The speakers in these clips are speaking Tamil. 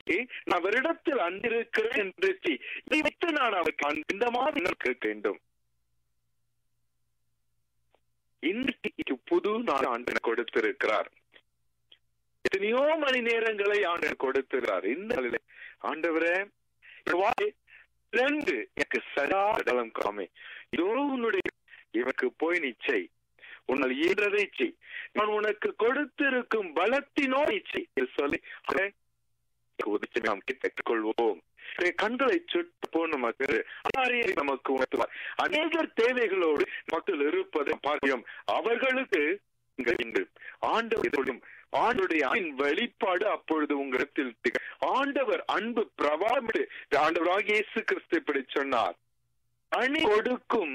நான் அவரிடத்தில் அன்பிருக்கிறேன் என்று இதை வைத்து நான் அவருக்கு இந்த மாதிரி கேட்க வேண்டும் இன்றைக்கு புது நாள் ஆண்டு கொடுத்திருக்கிறார் எத்தனையோ மணி நேரங்களை ஆண்டு கொடுத்திருக்கிறார் இந்த நாளிலே ஆண்டவரே ரெண்டு எனக்கு சதா தளம் காமே இதோ உன்னுடைய இவனுக்கு போய் நிச்சை உன்னால் ஈன்றதை செய் நான் உனக்கு கொடுத்திருக்கும் பலத்தினோ நிச்சை சொல்லி உதவி நாம் பெற்றுக் கொள்வோம் கண்களை சுட்டு போன மக்கள் நமக்கு உணர்த்துவார் அநேக தேவைகளோடு மக்கள் இருப்பதை பார்க்கிறோம் அவர்களுக்கு ஆண்டவர்களும் ஆண்டுடைய வெளிப்பாடு அப்பொழுது உங்களிடத்தில் ஆண்டவர் அன்பு பிரபாமிடு ஆண்டவராக இயேசு கிறிஸ்து இப்படி சொன்னார் அணி கொடுக்கும்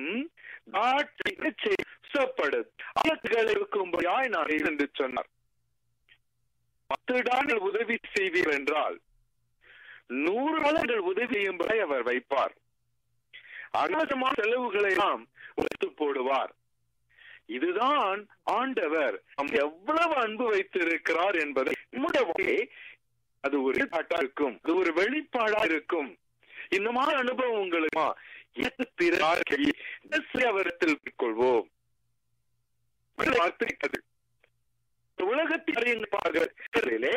இருக்கும்படியாய் நான் இருந்து சொன்னார் பத்து டாலர் உதவி செய்வீர் என்றால் நூறு டாலர்கள் உதவி செய்யும்படி அவர் வைப்பார் அனாதமான செலவுகளை நாம் ஒத்து போடுவார் இதுதான் ஆண்டவர் எவ்வளவு அன்பு வைத்திருக்கிறார் என்பதை நம்முடைய அது ஒரு இருக்கும் அது ஒரு வெளிப்பாடா இருக்கும் இந்த மாதிரி அனுபவம் உங்களுக்கு அவரத்தில் கொள்வோம் உலகத்திலே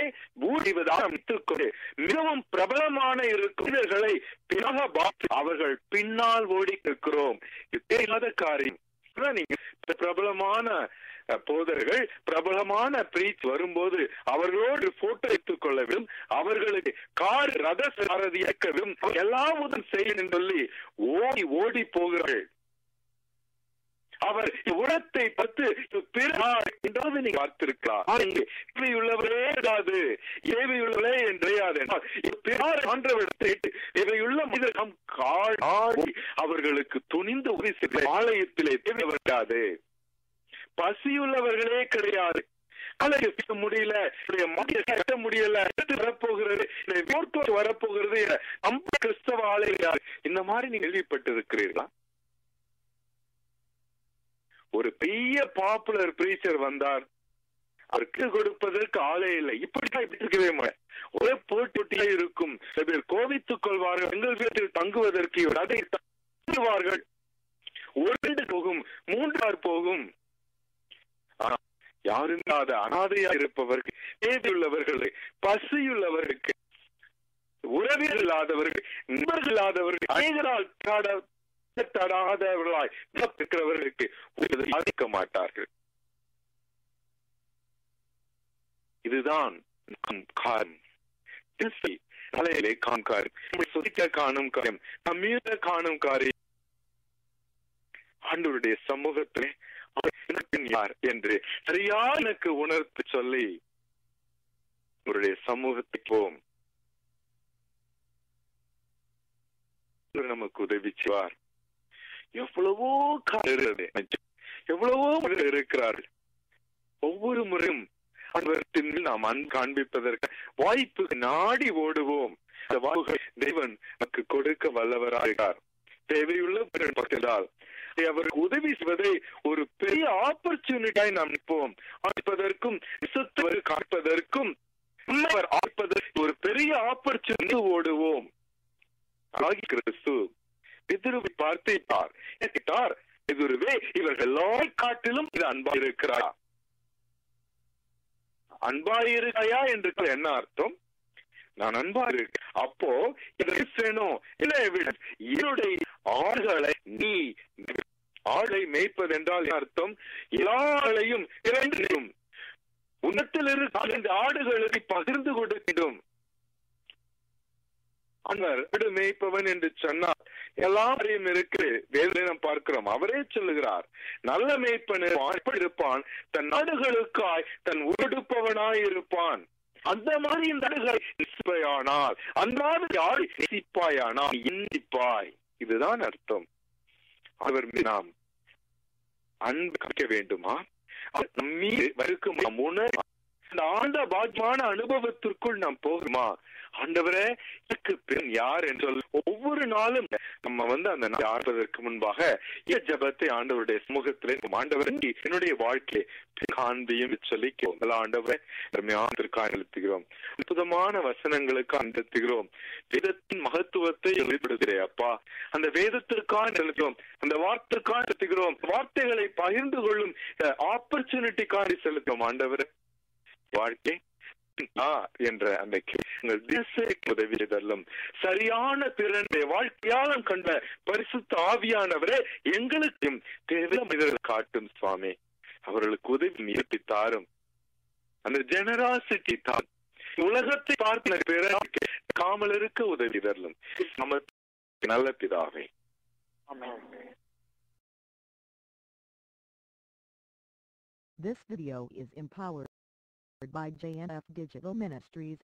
மிகவும் பிரபலமான இருக்கிறவர்களை அவர்கள் பின்னால் ஓடி இருக்கிறோம் தெரியாத காரியம் நீங்க பிரபலமான போதர்கள் பிரபலமான பிரீச் வரும்போது அவர்களோடு போட்டோ எடுத்துக் கொள்ளவும் அவர்களுக்கு கார் ரத சாரதி இயக்கவும் எல்லாமும் செய்யணும் சொல்லி ஓடி ஓடி போகிறார்கள் அவர் உரத்தை பத்து என்றாவது நீங்க பார்த்திருக்கலாம் இவையுள்ளவரே இடாது இவையுள்ளவரே என்றையாது ஆண்டவிடத்தை இவையுள்ள மனிதர் நம் காடி அவர்களுக்கு துணிந்து உதவி ஆலயத்திலே தேவைப்படாது பசியுள்ளவர்களே கிடையாது அழகு முடியல கட்ட முடியல வரப்போகிறது வரப்போகிறது நம்ம கிறிஸ்தவ ஆலயம் இந்த மாதிரி நீங்க கேள்விப்பட்டிருக்கிறீர்களா ஒரு பெரிய பாப்புலர் பிரீச்சர் வந்தார் அவருக்கு கொடுப்பதற்கு ஆளே இல்லை இப்படிதான் இப்படி இருக்கவே மாட்டேன் ஒரே போட்டியா இருக்கும் சில பேர் கோவித்துக் கொள்வார்கள் எங்கள் வீட்டில் தங்குவதற்கு அதை தங்குவார்கள் ஒரு போகும் மூன்றார் போகும் யாரும் இல்லாத அனாதையா இருப்பவர்கள் தேவையுள்ளவர்கள் பசியுள்ளவர்களுக்கு உறவியல் இல்லாதவர்கள் நண்பர்கள் இல்லாதவர்கள் அநேகரால் தடாதவர்களாய் இருக்கிறவர்களுக்கு சாதிக்க மாட்டார்கள் இதுதான் தலையிலே காண்காரும் சுதிக்க காணும் காரியம் நம்மீத காணும் காரியம் ஆண்டவருடைய சமூகத்திலே யார் என்று சரியா எனக்கு உணர்த்து சொல்லி அவருடைய சமூகத்தை போம் நமக்கு உதவி செய்வார் எவ்வளவோ எவ்வளவோ இருக்கிறார்கள் ஒவ்வொரு முறையும் அன்பத்தின் நாம் அன்பு காண்பிப்பதற்கு வாய்ப்பு நாடி ஓடுவோம் அந்த வாய்ப்புகள் தேவன் நமக்கு கொடுக்க வல்லவராகிறார் தேவையுள்ள பக்ததால் அவருக்கு உதவி செய்வதை ஒரு பெரிய ஆப்பர்ச்சுனிட்டியாய் நாம் நிற்போம் அழைப்பதற்கும் காப்பதற்கும் ஒரு பெரிய ஆப்பர்ச்சுனிட்டி ஓடுவோம் ஆகி கிறிஸ்து பிதிருவை பார்த்தார் கேட்டார் எதிர்வே இவர்கள் எல்லாரை காட்டிலும் இது அன்பா இருக்கிறாரா அன்பா இருக்காயா என்று என்ன அர்த்தம் நான் அன்பா இருக்கு அப்போ வேணும் இல்ல என்னுடைய ஆள்களை நீ ஆளை மேய்ப்பது என்றால் அர்த்தம் எல்லா ஆளையும் இரண்டும் உன்னத்தில் இருந்த ஆடுகளுக்கு பகிர்ந்து கொடுக்கிடும் அவர் ஆடு மேய்ப்பவன் என்று சொன்னார் எல்லாரையும் இருக்கு வேதனை நாம் பார்க்கிறோம் அவரே சொல்லுகிறார் நல்ல மேய்ப்பன் இருப்பான் தன் நாடுகளுக்காய் தன் உடுப்பவனாய் இருப்பான் அந்த மாதிரி இந்த ஆனால் அந்த யார் நேசிப்பாயானால் இந்திப்பாய் இதுதான் அர்த்தம் அவர் நாம் அன்பு காக்க வேண்டுமா நம்மீது வருக்கும் உணர் அந்த ஆண்ட பாக்கியமான அனுபவத்திற்குள் நாம் போகுமா ஆண்டவரே எனக்கு பெண் யார் என்று சொல்ல ஒவ்வொரு நாளும் நம்ம வந்து அந்த நாள் ஆடுவதற்கு முன்பாக இந்த ஜபத்தை ஆண்டவருடைய சமூகத்திலே ஆண்டவரே என்னுடைய வாழ்க்கை காண்பியும் சொல்லி கேட்கல ஆண்டவரே அருமையான எழுத்துகிறோம் அற்புதமான வசனங்களுக்கு அந்தத்துகிறோம் வேதத்தின் மகத்துவத்தை வெளிப்படுகிறேன் அப்பா அந்த வேதத்திற்காக எழுதுகிறோம் அந்த வார்த்தைக்காக செலுத்துகிறோம் வார்த்தைகளை பகிர்ந்து கொள்ளும் ஆப்பர்ச்சுனிட்டிக்காக செலுத்தும் ஆண்டவரே வாழ்க்கை என்ற அந்த உதவி தள்ளும் சரியான திறனை வாழ்க்கையாலும் கண்ட பரிசுத்த ஆவியானவரே எங்களுக்கும் தேவை மனிதர்கள் காட்டும் சுவாமி அவர்களுக்கு உதவி நியமித்தாரும் அந்த ஜெனராசிட்டி தான் உலகத்தை பார்த்த பிறகு காமல் இருக்க உதவி தரலும் நம்ம நல்ல பிதாவே This video is empowered by JNF Digital Ministries.